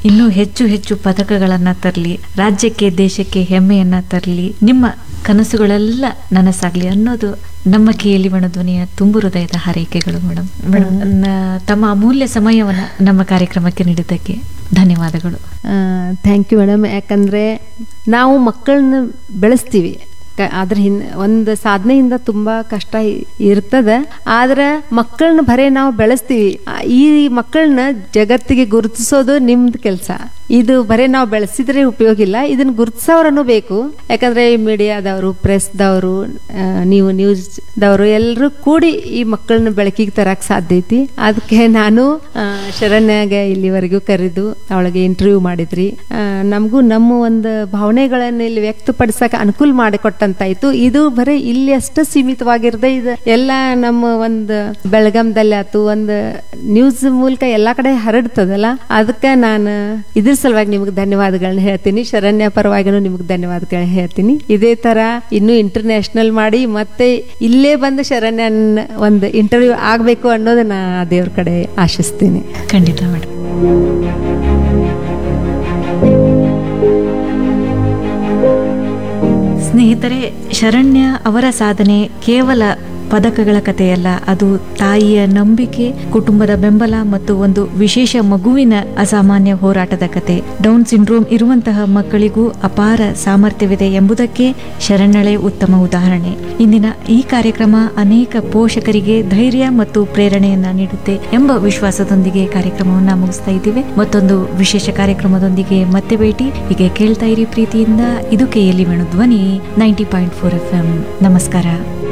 ಇನ್ನೂ ಹೆಚ್ಚು ಹೆಚ್ಚು ಪದಕಗಳನ್ನ ತರಲಿ ರಾಜ್ಯಕ್ಕೆ ದೇಶಕ್ಕೆ ಹೆಮ್ಮೆಯನ್ನ ತರಲಿ ನಿಮ್ಮ ಕನಸುಗಳೆಲ್ಲ ನನಸಾಗ್ಲಿ ಅನ್ನೋದು ನಮ್ಮ ಕೇಳಿ ಧ್ವನಿಯ ತುಂಬು ಹೃದಯದ ಹಾರೈಕೆಗಳು ಮೇಡಮ್ ಮೇಡಮ್ ನ- ತಮ್ಮ ಅಮೂಲ್ಯ ಸಮಯವನ್ನ ನಮ್ಮ ಕಾರ್ಯಕ್ರಮಕ್ಕೆ ನೀಡಿದ್ದಕ್ಕೆ ಧನ್ಯವಾದಗಳು ಥ್ಯಾಂಕ್ ಯು ಮೇಡಮ್ ಯಾಕಂದರೆ ನಾವು ಮಕ್ಕಳನ್ನ ಬೆಳೆಸ್ತೀವಿ ಕ- ಅದ್ರ ಹಿನ್ ಒಂದು ಸಾಧನೆಯಿಂದ ತುಂಬ ಕಷ್ಟ ಇ- ಇರ್ತದೆ ಆದ್ರೆ ಮಕ್ಕಳನ್ನ ಬರೇ ನಾವು ಬೆಳೆಸ್ತೀವಿ ಆ, ಈ ಮಕ್ಕಳನ್ನ ಜಗತ್ತಿಗೆ ಗುರುತಿಸೋದು ನಿಮ್ದು ಕೆಲಸ ಇದು ಬರೇ ನಾವು ಬೆಳೆಸಿದ್ರೆ ಉಪಯೋಗ ಇಲ್ಲ ಇದನ್ನ ಗುರುತಿಸೋರನ್ನು ಬೇಕು ಯಾಕಂದ್ರೆ ಈ ಮೀಡಿಯಾದವರು ಪ್ರೆಸ್ದವರು ನೀವು ನ್ಯೂಸ್ದವರು ಎಲ್ಲರೂ ಕೂಡಿ ಈ ಮಕ್ಕಳನ್ನ ಬೆಳಕಿಗೆ ತರಕ್ ಸಾಧ್ಯ ಐತಿ ಅದಕ್ಕೆ ನಾನು ಆ, ಶರಣ್ಯಾಗ ಇಲ್ಲಿವರೆಗೂ ಕರೆದು ಅವಳಿಗೆ ಇಂಟರ್ವ್ಯೂ ಮಾಡಿದ್ರಿ ಆ, ನಮಗೂ ನಮ್ಮ ಒಂದು ಭಾವನೆಗಳನ್ನ ಇಲ್ಲಿ ವ್ಯಕ್ತಪಡಿಸಕ್ಕೆ ಅನುಕೂಲ ಮಾಡಿಕೊಟ್ಟಂತಾಯ್ತು ಇದು ಬರೀ ಇಲ್ಲಿ ಅಷ್ಟು ಸೀಮಿತವಾಗಿರದೆ ಇದು ಎಲ್ಲ ನಮ್ಮ ಒಂದು ಬೆಳಗಾಂದಲ್ಲಿ ಆತು ಒಂದು ನ್ಯೂಸ್ ಮೂಲಕ ಎಲ್ಲಾ ಕಡೆ ಹರಡ್ತದಲ್ಲ ಅದಕ್ಕೆ ನಾನು ಇದ್ರ ಸಲುವಾಗಿ ನಿಮ್ಗೆ ಧನ್ಯವಾದಗಳನ್ನ ಹೇಳ್ತೀನಿ ಶರಣ್ಯ ಪರವಾಗಿನೂ ನಿಮ್ಗೆ ಧನ್ಯವಾದಗಳನ್ನ ಹೇಳ್ತೀನಿ ಇದೇ ತರ ಇನ್ನೂ ಇಂಟರ್ನ್ಯಾಷನಲ್ ಮಾಡಿ ಮತ್ತೆ ಇಲ್ಲೇ ಬಂದು ಶರಣ್ಯನ್ ಒಂದು ಇಂಟರ್ವ್ಯೂ ಆಗಬೇಕು ಅನ್ನೋದು ನಾ ದೇವ್ರ ಕಡೆ ಆಶಿಸ್ತೀನಿ ಖಂಡಿತ ಮೇಡಮ್ ಸ್ನೇಹಿತರೆ ಶರಣ್ಯ ಅವರ ಸಾಧನೆ ಕೇವಲ ಪದಕಗಳ ಕಥೆಯಲ್ಲ ಅದು ತಾಯಿಯ ನಂಬಿಕೆ ಕುಟುಂಬದ ಬೆಂಬಲ ಮತ್ತು ಒಂದು ವಿಶೇಷ ಮಗುವಿನ ಅಸಾಮಾನ್ಯ ಹೋರಾಟದ ಕತೆ ಡೌನ್ ಸಿಂಡ್ರೋಮ್ ಇರುವಂತಹ ಮಕ್ಕಳಿಗೂ ಅಪಾರ ಸಾಮರ್ಥ್ಯವಿದೆ ಎಂಬುದಕ್ಕೆ ಶರಣ್ಯಳೆ ಉತ್ತಮ ಉದಾಹರಣೆ ಇಂದಿನ ಈ ಕಾರ್ಯಕ್ರಮ ಅನೇಕ ಪೋಷಕರಿಗೆ ಧೈರ್ಯ ಮತ್ತು ಪ್ರೇರಣೆಯನ್ನ ನೀಡುತ್ತೆ ಎಂಬ ವಿಶ್ವಾಸದೊಂದಿಗೆ ಕಾರ್ಯಕ್ರಮವನ್ನ ಮುಗಿಸ್ತಾ ಇದ್ದೀವಿ ಮತ್ತೊಂದು ವಿಶೇಷ ಕಾರ್ಯಕ್ರಮದೊಂದಿಗೆ ಮತ್ತೆ ಭೇಟಿ ಹೀಗೆ ಕೇಳ್ತಾ ಇರಿ ಪ್ರೀತಿಯಿಂದ ಇದು ಕೆಎಲ್ಲಿ Venu Dhwani ninety point four F M ನಮಸ್ಕಾರ